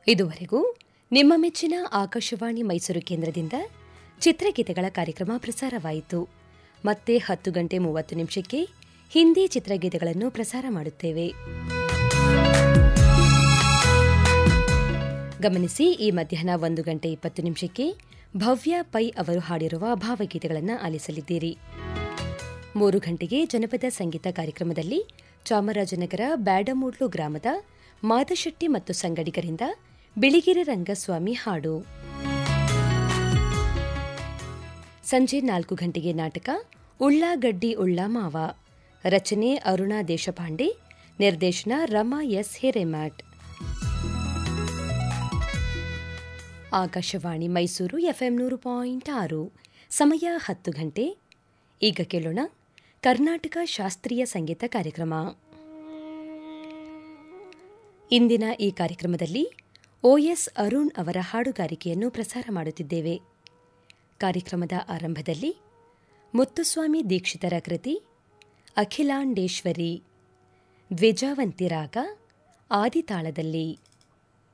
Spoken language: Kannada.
ಇದುವರೆಗೂ ನಿಮ್ಮ ಮೆಚ್ಚಿನ ಆಕಾಶವಾಣಿ ಮೈಸೂರು ಕೇಂದ್ರದಿಂದ ಚಿತ್ರಗೀತೆಗಳ ಕಾರ್ಯಕ್ರಮ ಪ್ರಸಾರವಾಯಿತು ಮತ್ತೆ ಹತ್ತು ಗಂಟೆ ಮೂವತ್ತು ನಿಮಿಷಕ್ಕೆ ಹಿಂದಿ ಚಿತ್ರಗೀತೆಗಳನ್ನು ಪ್ರಸಾರ ಮಾಡುತ್ತೇವೆ ಗಮನಿಸಿ ಈ ಮಧ್ಯಾಹ್ನ ಒಂದು ಗಂಟೆ ಇಪ್ಪತ್ತು ನಿಮಿಷಕ್ಕೆ ಭವ್ಯ ಪೈ ಅವರು ಹಾಡಿರುವ ಭಾವಗೀತೆಗಳನ್ನು ಆಲಿಸಲಿದ್ದೀರಿ ಮೂರು ಗಂಟೆಗೆ ಜನಪದ ಸಂಗೀತ ಕಾರ್ಯಕ್ರಮದಲ್ಲಿ ಚಾಮರಾಜನಗರ ಬ್ಯಾಡಮೂಡ್ಲು ಗ್ರಾಮದ ಮಾದಶೆಟ್ಟಿ ಮತ್ತು ಸಂಗಡಿಗರಿಂದ ಬಿಳಿಗಿರಿ ರಂಗಸ್ವಾಮಿ ಹಾಡು ಸಂಜೆ ನಾಲ್ಕು ಗಂಟೆಗೆ ನಾಟಕ ಉಳ್ಳಾಗಡ್ಡಿ ಉಳ್ಳ ಮಾವ ರಚನೆ ಅರುಣಾ ದೇಶಪಾಂಡೆ ನಿರ್ದೇಶನ ರಮಾ ಎಸ್ ಹಿರೇಮಠ್ ಆಕಾಶವಾಣಿ ಮೈಸೂರು ಎಫ್ಎಂ ನೂರು ಪಾಯಿಂಟ್ ಆರು ಸಮಯ ಹತ್ತು ಗಂಟೆ ಈಗ ಕೇಳೋಣ ಕರ್ನಾಟಕ ಶಾಸ್ತ್ರೀಯ ಸಂಗೀತ ಕಾರ್ಯಕ್ರಮ ಇಂದಿನ ಈ ಕಾರ್ಯಕ್ರಮದಲ್ಲಿ ಓಎಸ್ ಅರುಣ್ ಅವರ ಹಾಡುಗಾರಿಕೆಯನ್ನು ಪ್ರಸಾರ ಮಾಡುತ್ತಿದ್ದೇವೆ ಕಾರ್ಯಕ್ರಮದ ಆರಂಭದಲ್ಲಿ ಮುತ್ತುಸ್ವಾಮಿ ದೀಕ್ಷಿತರ ಕೃತಿ ಅಖಿಲಾಂಡೇಶ್ವರಿ ದ್ವಿಜಾವಂತಿ ರಾಗ ಆದಿತಾಳದಲ್ಲಿ